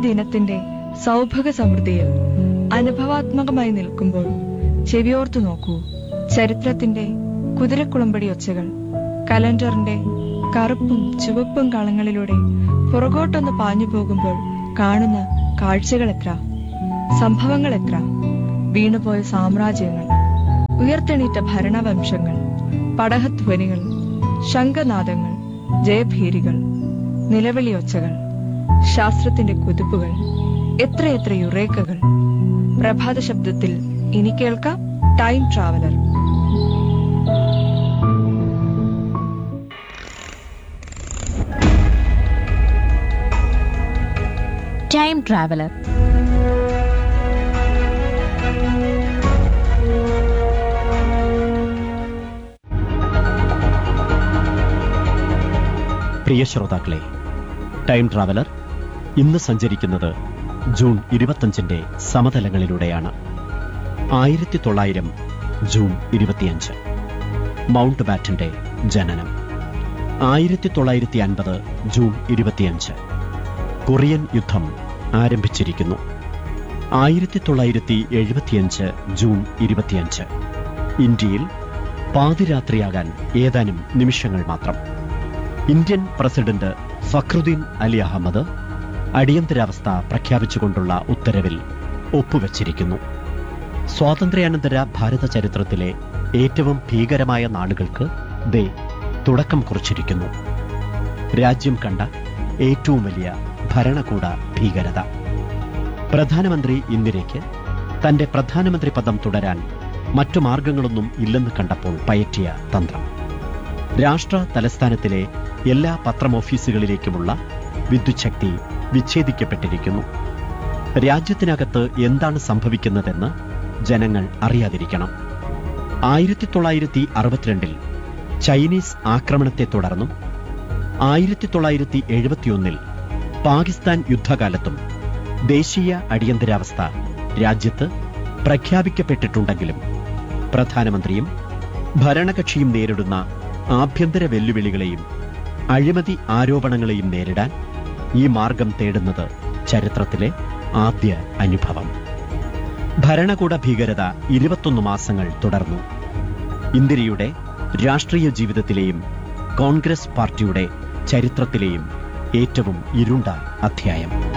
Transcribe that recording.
ദിനത്തിന്റെ സൗഭഗ സമൃദ്ധിയിൽ അനുഭവാത്മകമായി നിൽക്കുമ്പോൾ ചെവിയോർത്തു നോക്കൂ ചരിത്രത്തിന്റെ കുതിരക്കുളമ്പടി ഒച്ചകൾ കലണ്ടറിന്റെ കറുപ്പും ചുവപ്പും കളങ്ങളിലൂടെ പുറകോട്ടൊന്ന് പാഞ്ഞു പോകുമ്പോൾ കാണുന്ന കാഴ്ചകൾ എത്ര സംഭവങ്ങൾ എത്ര വീണുപോയ സാമ്രാജ്യങ്ങൾ ഉയർത്തെണീറ്റ ഭരണവംശങ്ങൾ പടഹധ്വനികൾ ശംഖനാദങ്ങൾ ജയഭീരികൾ നിലവിളിയൊച്ചകൾ ശാസ്ത്രത്തിന്റെ കുതിപ്പുകൾ എത്രയെത്ര യുറേക്കകൾ പ്രഭാത ശബ്ദത്തിൽ ഇനി കേൾക്കാം ടൈം ട്രാവലർ ടൈം ട്രാവലർ പ്രിയ ശ്രോതാക്കളെ ടൈം ട്രാവലർ ഇന്ന് സഞ്ചരിക്കുന്നത് ജൂൺ ഇരുപത്തഞ്ചിന്റെ സമതലങ്ങളിലൂടെയാണ് ആയിരത്തി തൊള്ളായിരം ജൂൺ ഇരുപത്തിയഞ്ച് മൗണ്ട് ബാറ്റന്റെ ജനനം ആയിരത്തി തൊള്ളായിരത്തി അൻപത് ജൂൺ ഇരുപത്തിയഞ്ച് കൊറിയൻ യുദ്ധം ആരംഭിച്ചിരിക്കുന്നു ആയിരത്തി തൊള്ളായിരത്തി എഴുപത്തിയഞ്ച് ജൂൺ ഇരുപത്തിയഞ്ച് ഇന്ത്യയിൽ പാതിരാത്രിയാകാൻ ഏതാനും നിമിഷങ്ങൾ മാത്രം ഇന്ത്യൻ പ്രസിഡന്റ് ഫഖ്റുദ്ദീൻ അലി അഹമ്മദ് അടിയന്തരാവസ്ഥ പ്രഖ്യാപിച്ചുകൊണ്ടുള്ള ഉത്തരവിൽ ഒപ്പുവച്ചിരിക്കുന്നു സ്വാതന്ത്ര്യാനന്തര ഭാരത ചരിത്രത്തിലെ ഏറ്റവും ഭീകരമായ നാളുകൾക്ക് ദേ തുടക്കം കുറിച്ചിരിക്കുന്നു രാജ്യം കണ്ട ഏറ്റവും വലിയ ഭരണകൂട ഭീകരത പ്രധാനമന്ത്രി ഇന്ദിരയ്ക്ക് തന്റെ പ്രധാനമന്ത്രി പദം തുടരാൻ മറ്റു മാർഗങ്ങളൊന്നും ഇല്ലെന്ന് കണ്ടപ്പോൾ പയറ്റിയ തന്ത്രം രാഷ്ട്ര തലസ്ഥാനത്തിലെ എല്ലാ പത്രമോഫീസുകളിലേക്കുമുള്ള വിദ്യുച്ഛക്തി വിച്ഛേദിക്കപ്പെട്ടിരിക്കുന്നു രാജ്യത്തിനകത്ത് എന്താണ് സംഭവിക്കുന്നതെന്ന് ജനങ്ങൾ അറിയാതിരിക്കണം ആയിരത്തി തൊള്ളായിരത്തി അറുപത്തിരണ്ടിൽ ചൈനീസ് ആക്രമണത്തെ തുടർന്നും ആയിരത്തി തൊള്ളായിരത്തി എഴുപത്തിയൊന്നിൽ പാകിസ്ഥാൻ യുദ്ധകാലത്തും ദേശീയ അടിയന്തരാവസ്ഥ രാജ്യത്ത് പ്രഖ്യാപിക്കപ്പെട്ടിട്ടുണ്ടെങ്കിലും പ്രധാനമന്ത്രിയും ഭരണകക്ഷിയും നേരിടുന്ന ആഭ്യന്തര വെല്ലുവിളികളെയും അഴിമതി ആരോപണങ്ങളെയും നേരിടാൻ ഈ മാർഗം തേടുന്നത് ചരിത്രത്തിലെ ആദ്യ അനുഭവം ഭരണകൂട ഭീകരത ഇരുപത്തൊന്ന് മാസങ്ങൾ തുടർന്നു ഇന്ദിരയുടെ രാഷ്ട്രീയ ജീവിതത്തിലെയും കോൺഗ്രസ് പാർട്ടിയുടെ ചരിത്രത്തിലെയും ഏറ്റവും ഇരുണ്ട അധ്യായം